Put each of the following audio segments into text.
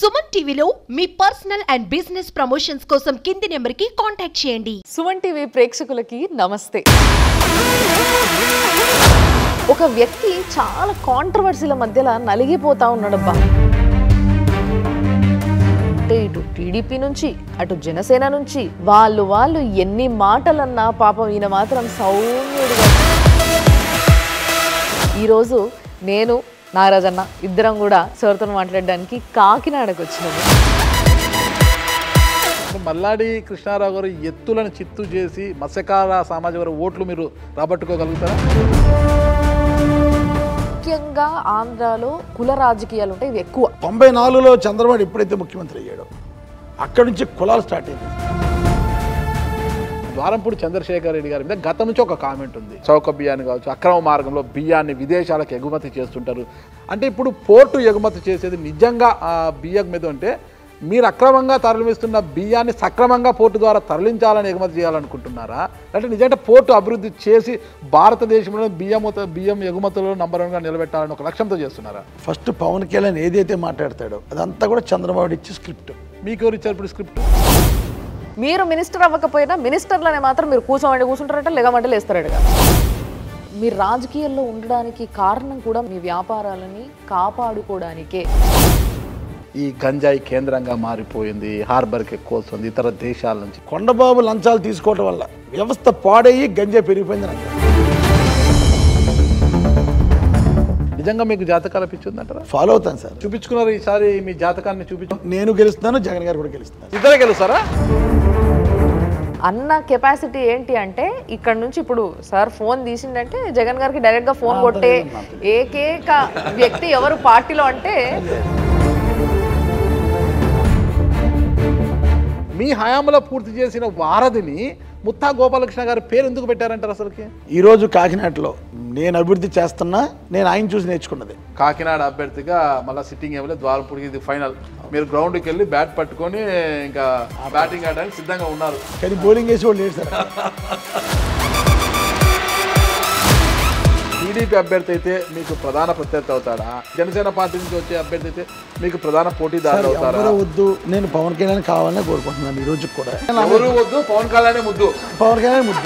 సుమన్ టీవీలో మీ personal and business promotions కోసం కింది నెంబర్కి కాంటాక్ట్ చేయండి సుమన్ టీవీ ప్రేక్షకులకి నమస్తే ఒక వ్యక్తి చాలా కాంట్రవర్సీల మధ్యలో నలిగిపోతా ఉన్నాడబ్బా అంటే ఇటు టీడీపీ నుంచి అటు జనసేన నుంచి వాళ్ళు వాళ్ళు ఎన్ని మాటలన్నా పాపం ఈయన మాత్రం సౌమ్యుడుగా ఈరోజు నేను నాగరాజన్న ఇద్దరం కూడా సార్తో మాట్లాడడానికి కాకినాడకు వచ్చినాము మల్లాడి కృష్ణారావు గారు ఎత్తులను చిత్తు చేసి మత్స్యకార సామాజిక వర్గ ఓట్లు మీరు రాబట్టుకోగలుగుతారా ముఖ్యంగా ఆంధ్రాలో కుల రాజకీయాలు ఉంటాయి ఇవి ఎక్కువ తొంభై నాలుగులో చంద్రబాబు ఎప్పుడైతే ముఖ్యమంత్రి అయ్యాడో అక్కడి నుంచి కులాలు స్టార్ట్ అయింది ద్వారంపూడి చంద్రశేఖర్ రెడ్డి గారి మీద గతం నుంచి ఒక కామెంట్ ఉంది చౌక బియ్యాన్ని కావచ్చు అక్రమ మార్గంలో బియ్యాన్ని విదేశాలకు ఎగుమతి చేస్తుంటారు అంటే ఇప్పుడు పోర్టు ఎగుమతి చేసేది నిజంగా ఆ బియ్యం మీద ఉంటే మీరు అక్రమంగా తరలిస్తున్న బియ్యాన్ని సక్రమంగా పోర్టు ద్వారా తరలించాలని ఎగుమతి చేయాలనుకుంటున్నారా అంటే నిజంగా పోర్టు అభివృద్ధి చేసి భారతదేశంలో బియ్యం బియ్యం ఎగుమతులను నంబర్ వన్గా నిలబెట్టాలని ఒక లక్ష్యంతో చేస్తున్నారా ఫస్ట్ పవన్ కళ్యాణ్ ఏదైతే మాట్లాడతాడో అదంతా కూడా చంద్రబాబు ఇచ్చే స్క్రిప్ట్ మీకు ఎవరు ఇచ్చారు ఇప్పుడు స్క్రిప్ట్ మీరు మినిస్టర్ అవ్వకపోయినా మినిస్టర్లనే మాత్రం మీరు కూర్చోమంటే కూర్చుంటారట లేగమంటే లేస్తారట మీరు రాజకీయాల్లో ఉండడానికి కారణం కూడా మీ వ్యాపారాలని కాపాడుకోవడానికే ఈ గంజాయి కేంద్రంగా మారిపోయింది హార్బర్కి ఎక్కువ వస్తుంది ఇతర దేశాల నుంచి కొండబాబు లంచాలు తీసుకోవడం వల్ల వ్యవస్థ పాడయ్యి గంజా పెరిగిపోయిందని అంటారు నిజంగా మీకు జాతకాలు పిచ్చిందంటారా ఫాలో అవుతాను సార్ చూపించుకున్నారు ఈసారి మీ జాతకాన్ని చూపించు నేను గెలుస్తున్నాను జగన్ గారు కూడా గెలుస్తున్నారు ఇద్దరే గెలుస్తారా అన్న కెపాసిటీ ఏంటి అంటే ఇక్కడ నుంచి ఇప్పుడు సార్ ఫోన్ తీసిండంటే జగన్ గారికి డైరెక్ట్ గా ఫోన్ కొట్టే ఏకైక వ్యక్తి ఎవరు పార్టీలో అంటే మీ హయాంలో పూర్తి చేసిన వారధిని ముత్తా గోపాలకృష్ణ గారి పేరు ఎందుకు పెట్టారంటారు అసలుకి ఈరోజు కాకినాడలో నేను అభివృద్ధి చేస్తున్నా నేను ఆయన చూసి నేర్చుకున్నది కాకినాడ అభ్యర్థిగా మళ్ళీ సిట్టింగ్ ఏమలే ద్వారపూడికి ఇది ఫైనల్ మీరు గ్రౌండ్కి వెళ్ళి బ్యాట్ పట్టుకొని ఇంకా బ్యాటింగ్ ఆడడానికి సిద్ధంగా ఉన్నారు కానీ బౌలింగ్ వేసి వాళ్ళు లేడు సార్ టీడీపీ అభ్యర్థి అయితే మీకు ప్రధాన ప్రత్యర్థి అవుతాడా జనసేన పార్టీ నుంచి వచ్చే అభ్యర్థి అయితే మీకు ప్రధాన పోటీదారులు అవుతారా ఎవరో వద్దు నేను పవన్ కళ్యాణ్ కావాలని కోరుకుంటున్నాను ఈ రోజు కూడా ఎవరు వద్దు పవన్ కళ్యాణ్ ముద్దు పవన్ కళ్యాణ్ ముద్దు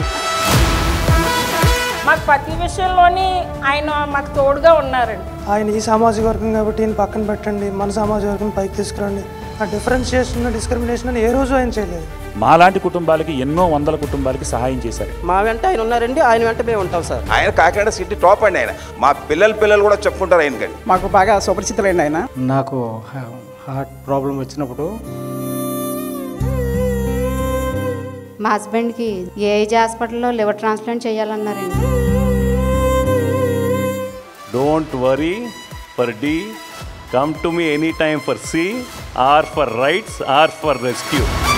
మాకు ప్రతి విషయంలోని ఆయన మాకు తోడుగా ఉన్నారండి ఆయన ఈ సామాజిక వర్గం కాబట్టి ఈయన పక్కన పెట్టండి మన సామాజిక వర్గం పైకి తీసుకురండి ఆ డిఫరెన్షియేషన్ డిస్క్రిమినేషన్ అని ఏ రోజు ఆయన చేయలేదు మాలాంటి కుటుంబాలకి ఎన్నో వందల కుటుంబాలకి సహాయం చేశారు మా వెంట ఆయన ఉన్నారండి ఆయన వెంట మేము ఉంటాం సార్ ఆయన కాకినాడ సిటీ టాప్ అండి ఆయన మా పిల్లల పిల్లలు కూడా చెప్పుకుంటారు ఆయన కానీ మాకు బాగా సుపరిచితులండి ఆయన నాకు హార్ట్ ప్రాబ్లం వచ్చినప్పుడు మా హస్బెండ్కి ఏజ్ హాస్పిటల్లో లివర్ ట్రాన్స్ప్లాంట్ చేయాలన్నారండి don't worry for D come to me any time for C R for rights R for rescue